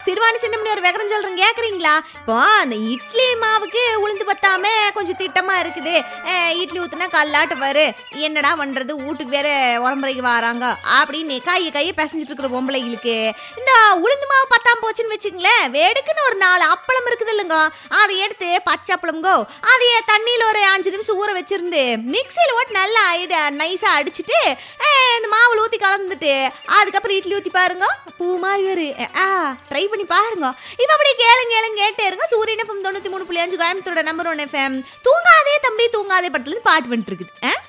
சிறுவாணி சின்னம்னு ஒரு விவரம் சொல்றேன் கேக்குறீங்களா இப்போ அந்த இட்லி மாவுக்கு உளுந்து பத்தாம கொஞ்சம் திட்டமா இருக்குது அஹ், இட்லி ஊத்துனா கல்லாட்டு பாரு என்னடா பண்றது வீட்டுக்கு வேற உரம்புறைக்கு வராங்க அப்படின்னு கையை கையை பிசைஞ்சிட்டு இருக்கிற பொம்பளைங்களுக்கு இந்த உளுந்து மாவு பத்தாம போச்சுன்னு வச்சுங்களேன் வேடுக்குன்னு ஒரு நாலு அப்பளம் இருக்குது இல்லைங்க அதை எடுத்து பச்சை அப்பளம்கோ அதைய தண்ணியில் ஒரு அஞ்சு நிமிஷம் ஊற வச்சிருந்து மிக்சியில் போட்டு நல்லா ஐடு நைஸாக அடிச்சிட்டு அஹ், இந்த மாவுல ஊற்றி கலந்துட்டு அதுக்கப்புறம் இட்லி ஊற்றி பாருங்க பூ மாதிரி வரு ஆ ட்ரை பண்ணி பாருங்க இப்போ அப்படியே கேளுங்க கேளுங்க கேட்டே இருங்க சூரியன் எஃப்எம் தொண்ணூற்றி மூணு புள்ளி அஞ்சு கோயம்புத்தோட நம்பர் ஒன் எஃப்எம் தூங்காதே தம்பி தூங்காதே படத்துலேருந்து பாட்டு வந்துட்டு இருக்குது ஆ